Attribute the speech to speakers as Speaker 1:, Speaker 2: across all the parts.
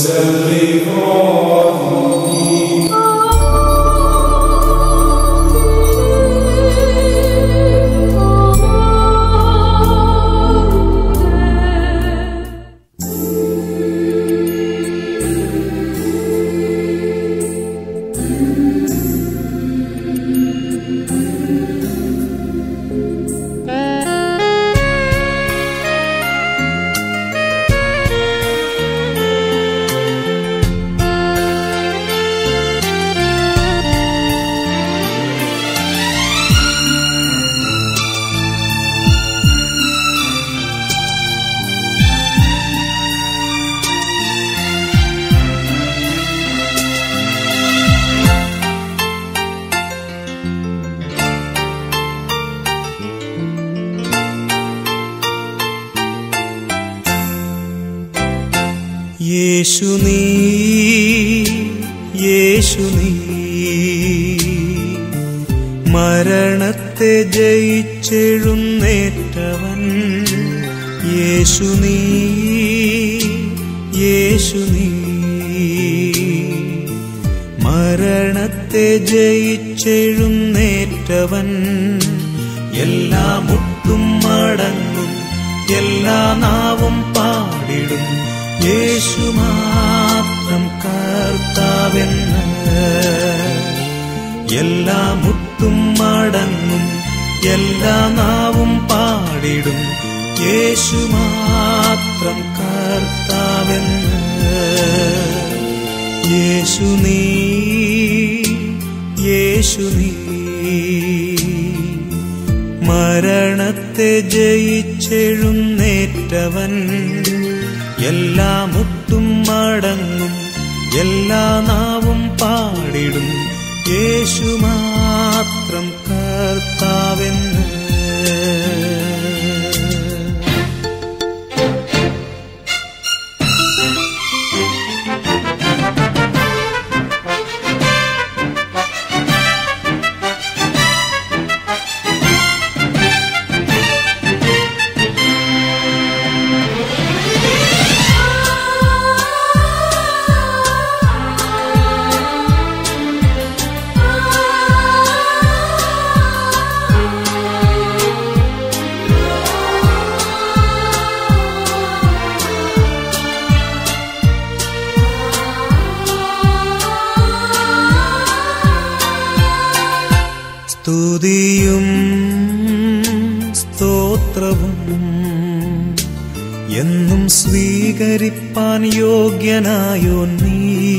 Speaker 1: യേശു നീ യേശു നീ മരണത്തെ ജയിച്ചെഴുന്നേറ്റവൻ യേശു നീ യേശു നീ മരണത്തെ ജയിച്ചെഴുന്നേറ്റവൻ എല്ലാ മുട്ടും മടങ്ങും എല്ലാ നാവും പാടിടും യേശു മാത്രം കർത്താവെന്ന് എല്ലാ മുട്ടും മടങ്ങും എല്ലാ നാവും പാടിടും യേശു മാത്രം കർത്താവെന്ന് യേശു നീ യേശു നീ മരണത്തെ ജയിച്ചെഴുന്നേറ്റവൻ എല്ലാ മുട്ടും മടങ്ങും എല്ലാ നാവും പാടിടും യേശു മാത്രം കർത്താവെന്ന് സ്തുതിയും സ്തോത്രവും എന്നും സ്വീകരിപ്പാൻ യോഗ്യനായോ നീ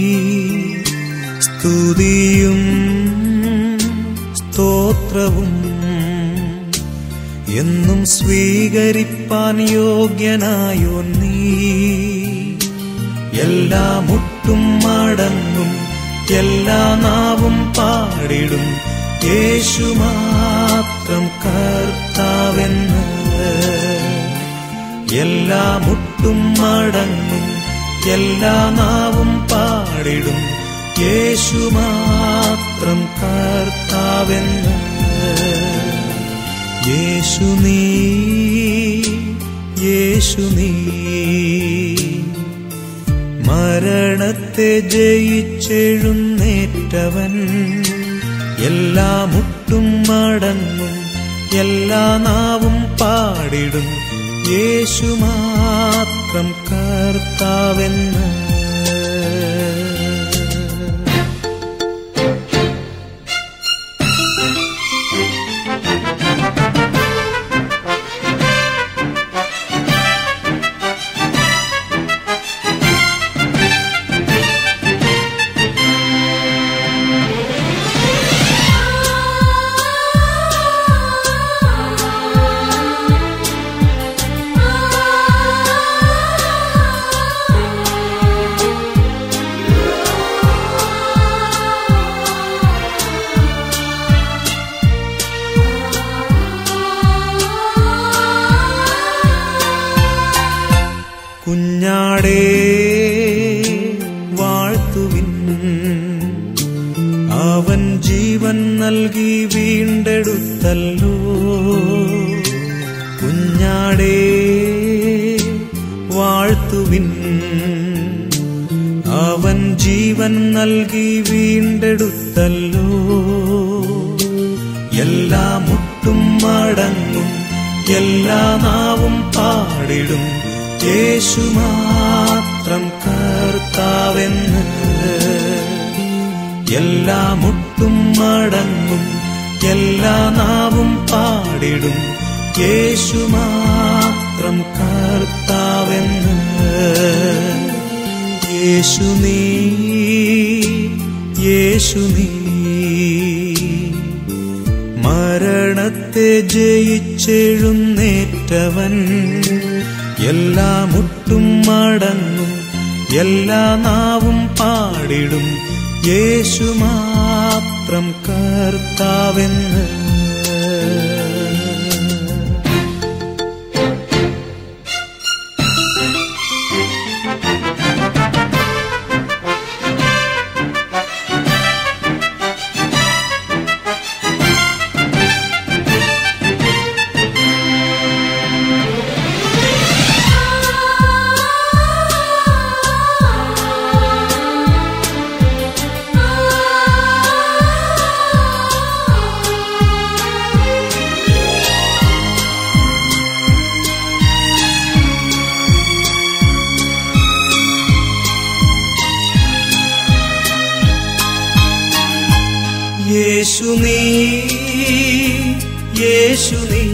Speaker 1: സ്തുതിയും സ്തോത്രവും എന്നും സ്വീകരിപ്പാൻ യോഗ്യനായോ നീ എല്ലാ മുട്ടും മടങ്ങും എല്ലാ നാവും പാടിടും യേശു മാത്രം കർത്താവെന്ന് എല്ലാ മുട്ടും മടങ്ങും എല്ലാ നാവും പാടിടും യേശു മാത്രം കർത്താവെന്ന് യേശു നീ യേശു നീ മരണത്തെ ജയിച്ചെഴുന്നേറ്റവൻ എല്ലാ മുട്ടും മടങ്ങും എല്ലാ നാവും പാടിടും യേശു മാത്രം കർത്താവെന്ന് കുഞ്ഞാടേ വാഴ്ത്തുവിൻ അവൻ ജീവൻ നൽകി വീണ്ടെടുത്തല്ലോ കുഞ്ഞാടേ വാഴ്ത്തുവിൻ അവൻ ജീവൻ നൽകി വീണ്ടെടുത്തല്ലോ എല്ലാ മുട്ടും മടങ്ങും എല്ലാ നാവും പാടിടും യേശു മാത്രം കർത്താവെന്ന് എല്ലാ മുട്ടും മടങ്ങും എല്ലാ നാവും പാടിടും യേശു മാത്രം കർത്താവെന്ന് യേശു നീ യേശു നീ മരണത്തെ ജയിച്ചെഴുന്നേറ്റവൻ എല്ലാ മുട്ടും മടങ്ങും എല്ലാ നാവും പാടിടും യേശു മാത്രം കർത്താവെന്ന് യേശു നീ യേശു നീ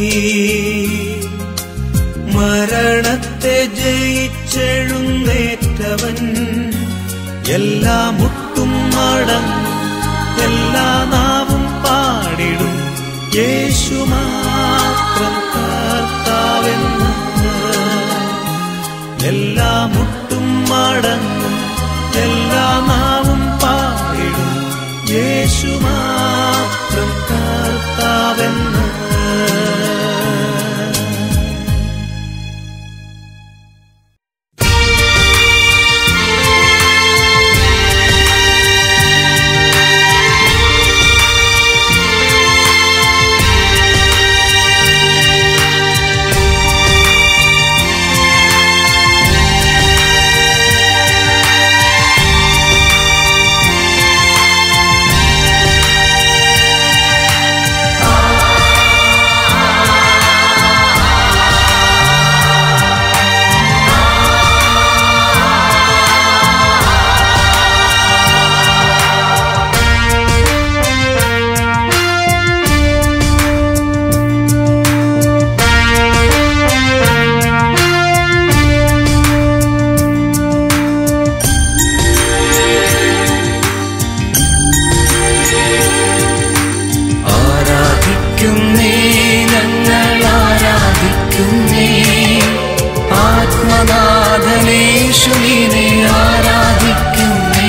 Speaker 1: മരണത്തെ ജയിച്ചെഴുന്നേറ്റവൻ എല്ലാ മുട്ടും മടങ്ങും എല്ലാ നാവും പാടിടും യേശു മാത്രം കർത്താവെന്ന് എല്ലാ മുട്ടും മടങ്ങും എല്ലാ നാവും പാടിടും യേശു മാത്രം കർത്താവെന്ന്
Speaker 2: ആരാധിക്കുന്നേ ഞങ്ങൾ ആരാധിക്കുന്നേ ആത്മനാഥനേശുവിനെ ആരാധിക്കുന്നേ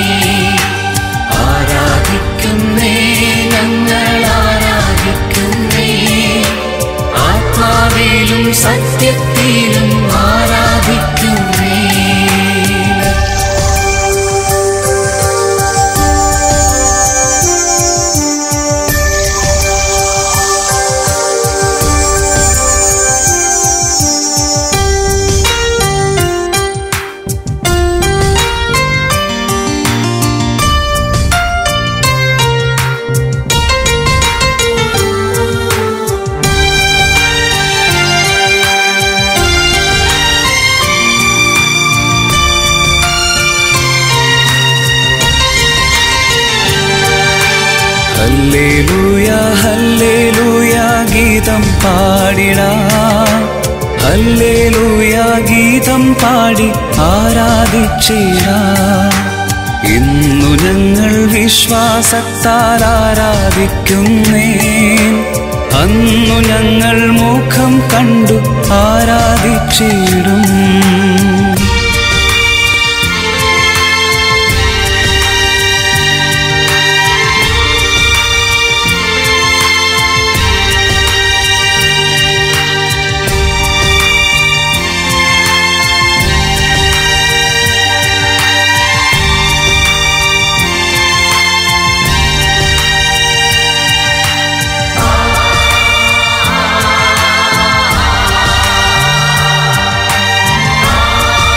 Speaker 2: ആരാധിക്കുന്നേ ഞങ്ങൾ ആരാധിക്കുന്നേ ആത്മാവിലും സത്യത്തിലും ആരാധിക്കുന്നേ ഹല്ലേലൂയ ഹല്ലേലൂയ ഗീതം പാടിടാം ഹല്ലേലൂയ ഗീതം പാടി ആരാധിച്ചിടാം ഇന്നു ഞങ്ങൾ വിശ്വാസത്താൽ ആരാധിക്കുന്നേ അന്നു ഞങ്ങൾ മുഖം കണ്ടു ആരാധിച്ചിടും
Speaker 3: ആ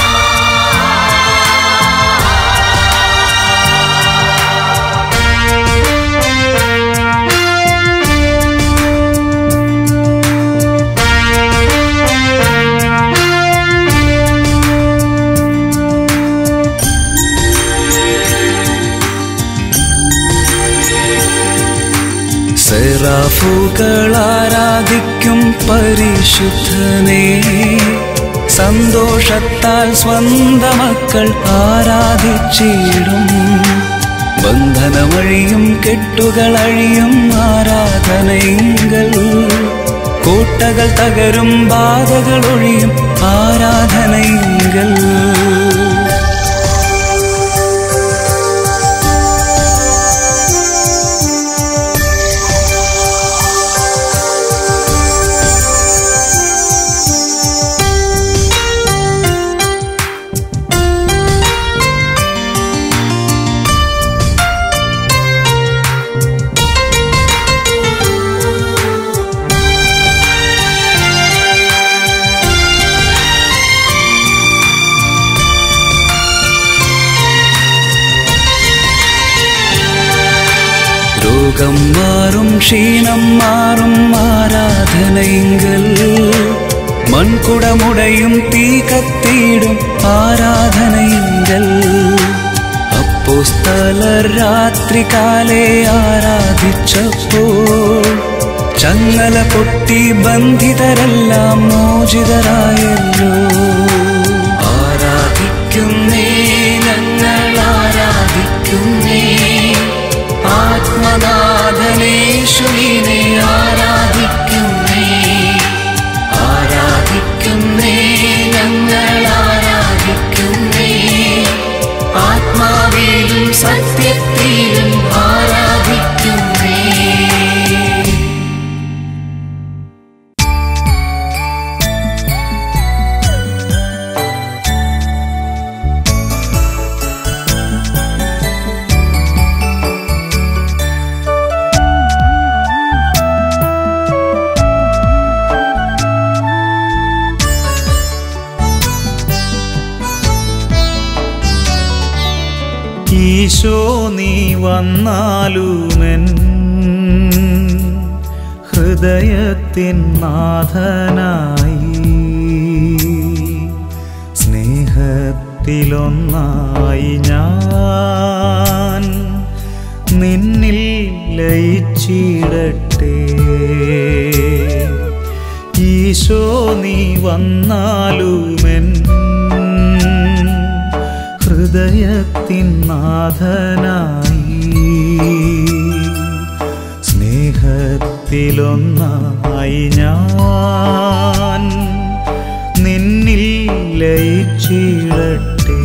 Speaker 2: സെറാഫുകൾ ആരാധിക്കും പരിശുദ്ധനേ സന്തോഷത്താൽ സ്വന്ത മക്കൾ ആരാധിച്ചിടും ബന്ധനമഴിയും കെട്ടുകളഴിയും ആരാധനയിങ്കൽ കോട്ടകൾ തകരും ബാധകൾ ഒഴിയും ആരാധനയിങ്കൽ രോഗം മാറും ക്ഷീണം മാറും ആരാധനയിങ്കൽ മൺകുടമുടയും തീ കത്തിയിടും ആരാധനയിങ്കൽ അപ്പോസ്തലർ രാത്രി കാലേ ആരാധിച്ചപ്പോൾ ചങ്ങല പൊട്ടി ബന്ധിതരെല്ലാം മോചിതരായല്ലോ ആരാധിക്കുന്നേ ഞങ്ങൾ ആരാധിക്കുന്നേ ആത്മനാഥനേശുവിനെ ആരാധിക്കുന്നേ ആരാധിക്കുന്നേ ഞങ്ങൾ ആരാധിക്കുന്നേ ആത്മാവിലും സത്യത്തിലും ആരാധിക്കുന്നേ
Speaker 1: ഈശോ നീ വന്നാലുമെൻ ഹൃദയത്തിൻ നാഥനായി സ്നേഹത്തിലൊന്നായി ഞാൻ നിന്നിൽ ലയിച്ചിടട്ടെ ഈശോ നീ വന്നാലുമെൻ ഹൃദയത്തിൻ നാഥനായി സ്നേഹത്തിലൊന്നായി ഞാൻ നിന്നിൽ ലയിച്ചിടട്ടെ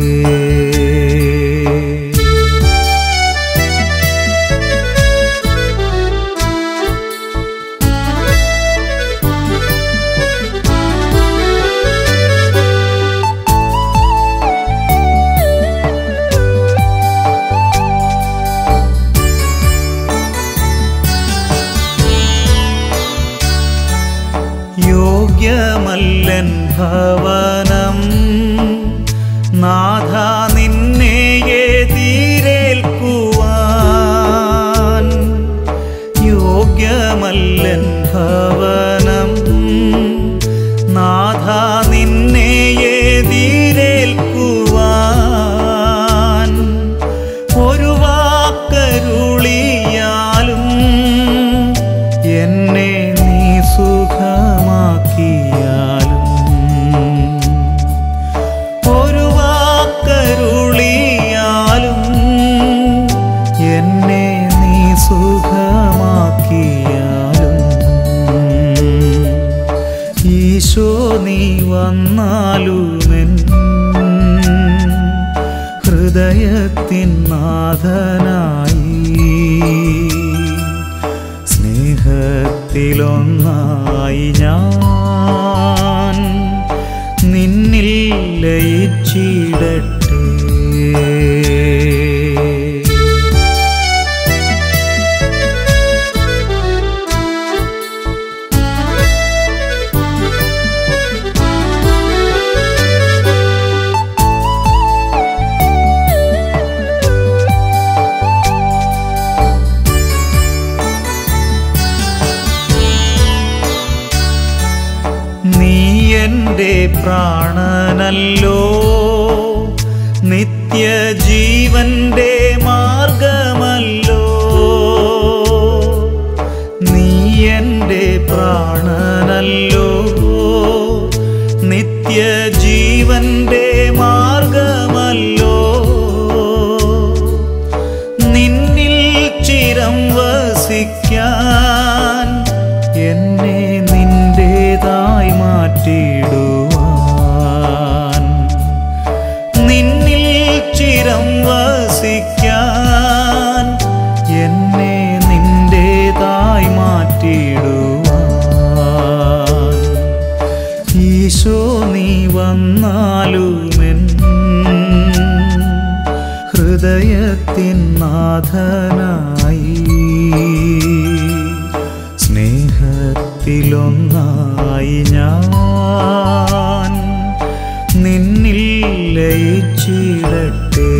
Speaker 1: യോഗ്യമല്ലൻ ഭവനം നാഥ നിന്നെ എതിരേൽക്കുവാൻ യോഗ്യമല്ലൻ ഭവനം നാഥ നിന്നെ എതിരേൽക്കുവാൻ ഒരു വാക്കരുളിയാലും എന്നെ നീ സുഖമാക്കിയാലും ഒരു വാക്കരുളിയാലും എന്നെ നീ സുഖമാക്കിയാലും ഈശോ നീ വന്നാലുമെൻ ഹൃദയത്തിൻ നാഥനായി സ്നേഹത്തിലൊന്നായി ഞാൻ നിന്നിൽ ലയിച്ചിടട്ടെ നീ എൻ്റെ പ്രാണനല്ലോ നിത്യജീവന്റെ മാർഗമല്ലോ ഹൃദയത്തിൻ നാഥനായി സ്നേഹത്തിലൊന്നായി ഞാൻ നിന്നിൽ ലയിച്ചിടട്ടെ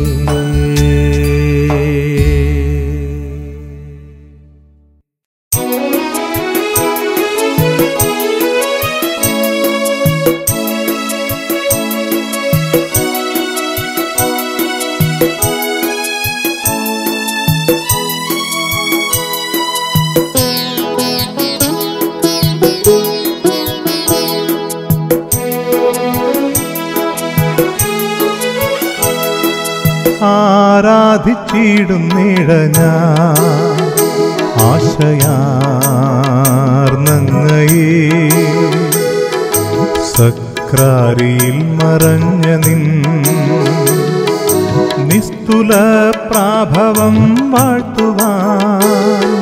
Speaker 3: ആരാധിച്ചിടുന്നിട ഞാൻ ആശയാർന്നങ്ങയെ സക്രാരിയിൽ മറഞ്ഞ നിൻ നിസ്തുല പ്രാഭവം വാഴ്ത്തുവാൻ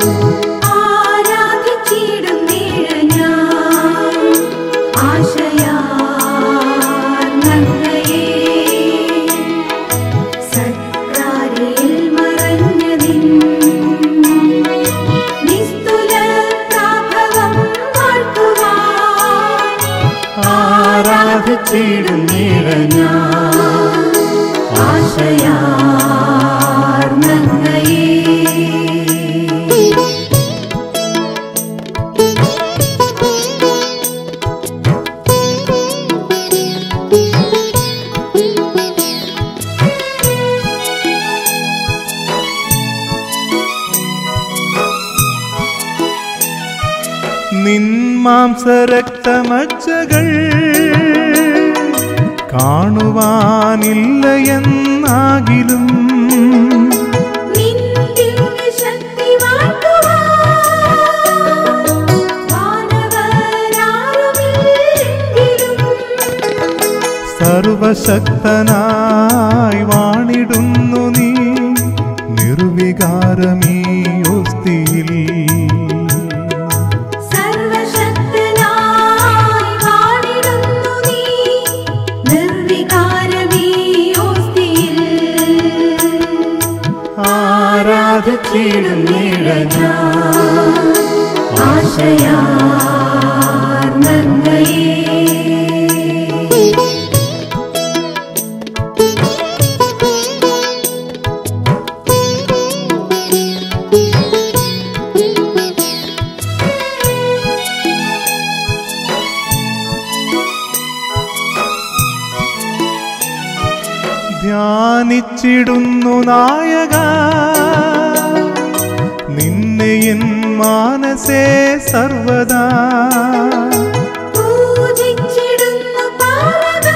Speaker 2: ആരാധിച്ചിടുന്നിട ഞാൻ ആശയാർന്നങ്ങയെ. സത്കാരിയിൽ മറഞ്ഞ നിൻ നിസ്തുല പ്രാഭവം വാഴ്ത്തുവാൻ. ആരാധിച്ചിടുന്നിട ഞാൻ ആശയാർന്നങ്ങയെ.
Speaker 3: നിൻ മാംസരക്തമച്ചകൾ കാണുവാനില്ല എന്നാകിലും
Speaker 2: നിന്റെ ശക്തി വാഴ്ത്തുവാൻ വാനവരാരുമില്ലെങ്കിലും
Speaker 3: സർവശക്തനായി വാണിടുന്നു നീ നിർവികാരമീ ഒസ്തിയിൽ
Speaker 2: സർവശക്തനായി വാണിടുന്നു നീ നിർവികാരമീ ഓസ്തിയിൽ ആരാധിച്ചിടുന്നിട ഞാൻ ആശയാർന്നങ്ങയെ
Speaker 3: ധ്യാനിച്ചിടുന്നു നായക നിന്നെ എൻ മാനസേ സർവദാ
Speaker 2: പൂജിച്ചിടുന്നു പാവക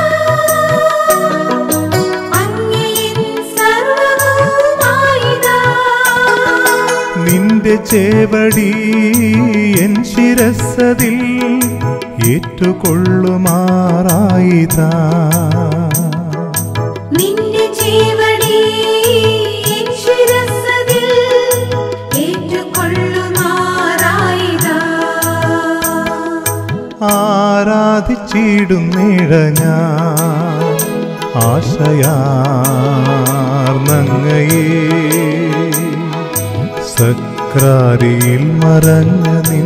Speaker 2: അങ്ങയിൽ സർവ്വവുമായിതാ
Speaker 3: നിന്റെ ചേവടി എൻ ശിരസതിൽ ഏറ്റുകൊള്ളുമാറായിതാ
Speaker 2: നിന്റെ ജീവടി എൻ ശിരസ്സതിൽ ഏറ്റുകൊള്ളുമാറായിതാ
Speaker 3: ആരാധിച്ചിടുന്നിട ഞാൻ ആശയാർന്നങ്ങയെ സക്രാരിയിൽ മറഞ്ഞ നിൻ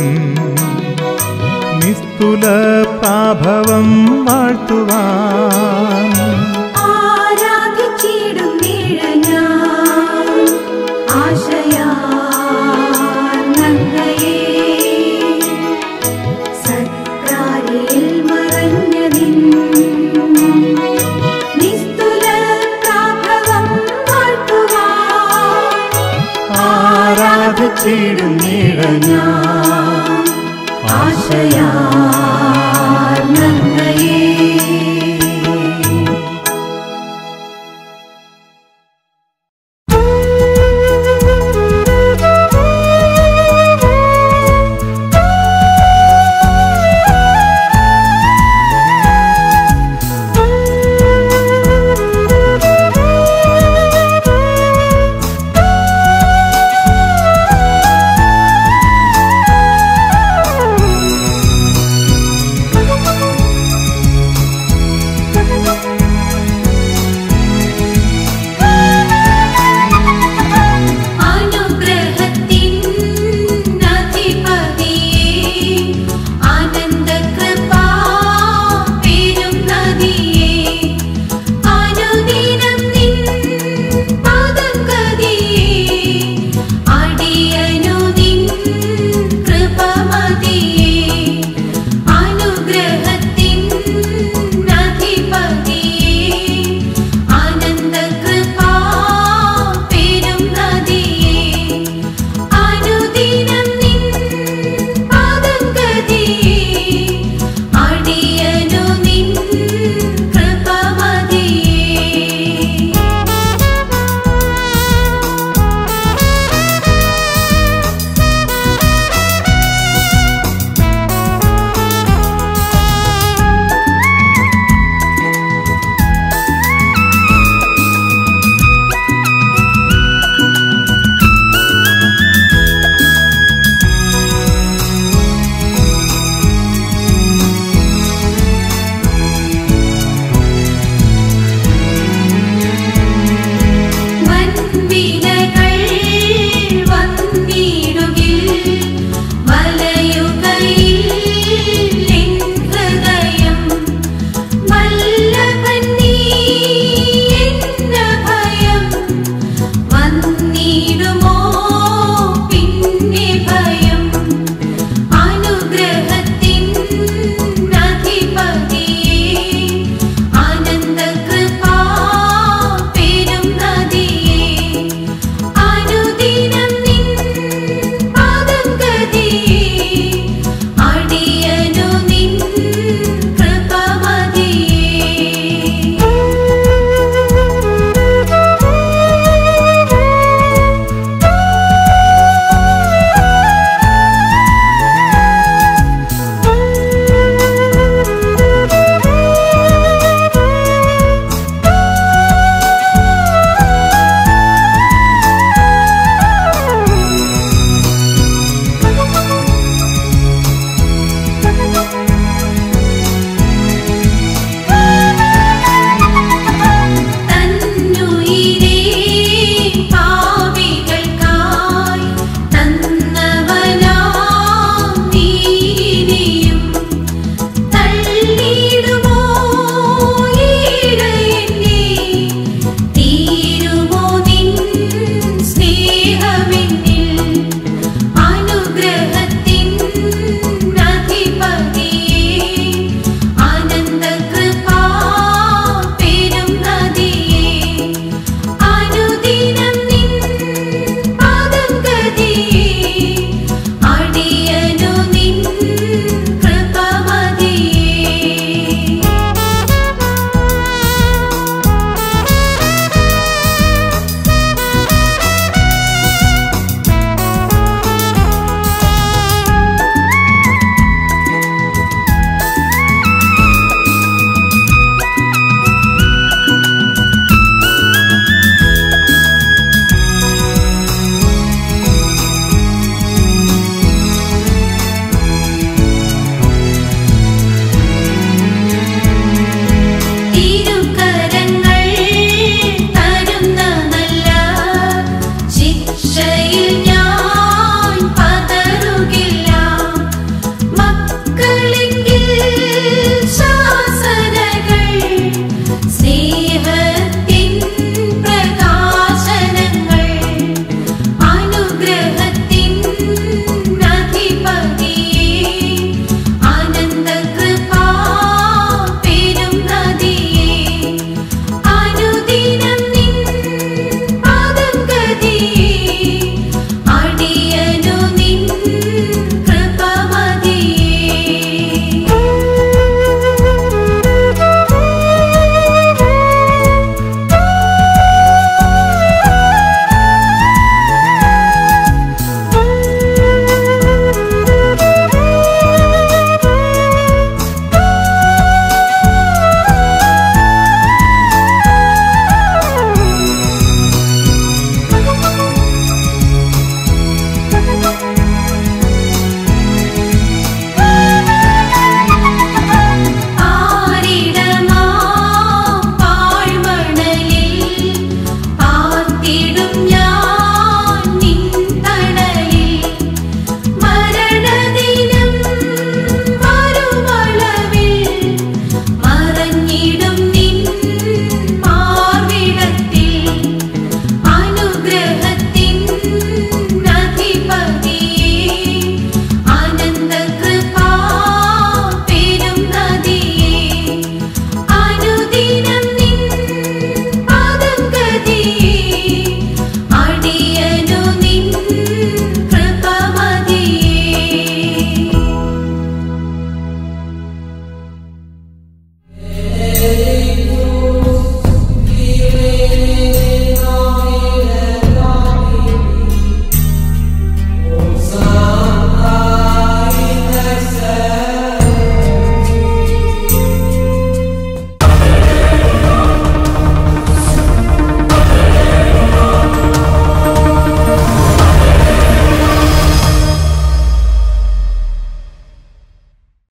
Speaker 3: നിസ്തുല പ്രാഭവം വാഴ്ത്തുവാൻ
Speaker 2: ആരാധിച്ചിടുന്നിട ഞാൻ ആശയാർന്നങ്ങയെ. സത്കാരിയിൽ മറഞ്ഞ നിൻ നിസ്തുല പ്രാഭവം വാഴ്ത്തുവാൻ. ആരാധിച്ചിടുന്നിട ഞാൻ ആശയാ